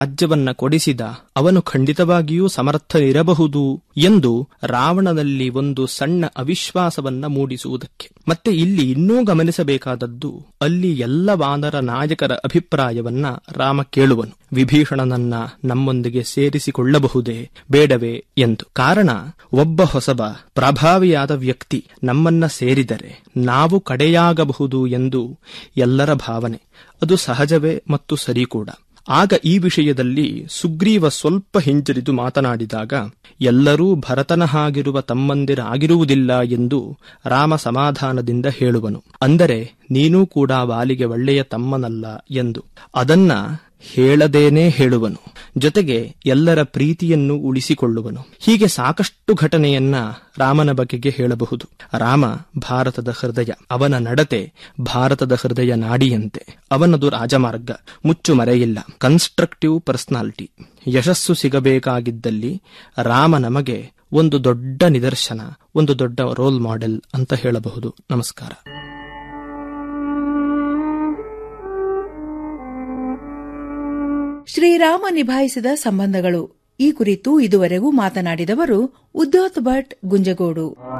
ರಾಜ್ಯವನ್ನ ಕೊಡಿಸಿದ ಅವನು ಖಂಡಿತವಾಗಿಯೂ ಸಮರ್ಥನಿರಬಹುದು ಎಂದು ರಾವಣನಲ್ಲಿ ಒಂದು ಸಣ್ಣ ಅವಿಶ್ವಾಸವನ್ನ ಮೂಡಿಸುವುದಕ್ಕೆ ಮತ್ತೆ ಇಲ್ಲಿ ಇನ್ನೂ ಗಮನಿಸಬೇಕಾದದ್ದು ಅಲ್ಲಿ ಎಲ್ಲ ವಾನರ ನಾಯಕರ ಅಭಿಪ್ರಾಯವನ್ನ ರಾಮ ಕೇಳುವನು ವಿಭೀಷಣನನ್ನ ನಮ್ಮೊಂದಿಗೆ ಸೇರಿಸಿಕೊಳ್ಳಬಹುದೇ ಬೇಡವೇ ಎಂದು ಕಾರಣ ಒಬ್ಬ ಹೊಸಬ ಪ್ರಭಾವಿಯಾದ ವ್ಯಕ್ತಿ ನಮ್ಮನ್ನ ಸೇರಿದರೆ ನಾವು ಕಡೆಯಾಗಬಹುದು ಎಂದು ಎಲ್ಲರ ಭಾವನೆ ಅದು ಸಹಜವೇ ಮತ್ತು ಸರಿ ಕೂಡ ಆಗ ಈ ವಿಷಯದಲ್ಲಿ ಸುಗ್ರೀವ ಸ್ವಲ್ಪ ಹಿಂಜರಿದು ಮಾತನಾಡಿದಾಗ ಎಲ್ಲರೂ ಭರತನ ಹಾಗಿರುವ ತಮ್ಮಂದಿರಾಗಿರುವುದಿಲ್ಲ ಎಂದು ರಾಮ ಸಮಾಧಾನದಿಂದ ಹೇಳುವನು ಅಂದರೆ ನೀನೂ ಕೂಡ ವಾಲಿಗೆ ಒಳ್ಳೆಯ ತಮ್ಮನಲ್ಲ ಎಂದು ಅದನ್ನ ಹೇಳದೇನೇ ಹೇಳುವನು ಜೊತೆಗೆ ಎಲ್ಲರ ಪ್ರೀತಿಯನ್ನು ಉಳಿಸಿಕೊಳ್ಳುವನು ಹೀಗೆ ಸಾಕಷ್ಟು ಘಟನೆಯನ್ನ ರಾಮನ ಬಗೆಗೆ ಹೇಳಬಹುದು ರಾಮ ಭಾರತದ ಹೃದಯ ಅವನ ನಡತೆ ಭಾರತದ ಹೃದಯ ನಾಡಿಯಂತೆ ಅವನದು ರಾಜಮಾರ್ಗ ಮುಚ್ಚು ಮರೆಯಿಲ್ಲ ಕನ್ಸ್ಟ್ರಕ್ಟಿವ್ ಪರ್ಸನಾಲಿಟಿ ಯಶಸ್ಸು ಸಿಗಬೇಕಾಗಿದ್ದಲ್ಲಿ ರಾಮ ನಮಗೆ ಒಂದು ದೊಡ್ಡ ನಿದರ್ಶನ ಒಂದು ದೊಡ್ಡ ರೋಲ್ ಮಾಡೆಲ್ ಅಂತ ಹೇಳಬಹುದು ನಮಸ್ಕಾರ ಶ್ರೀರಾಮ ನಿಭಾಯಿಸಿದ ಸಂಬಂಧಗಳು ಈ ಕುರಿತು ಇದುವರೆಗೂ ಮಾತನಾಡಿದವರು ಉದ್ದೋತ್ ಭಟ್ ಗುಂಜಗೋಡು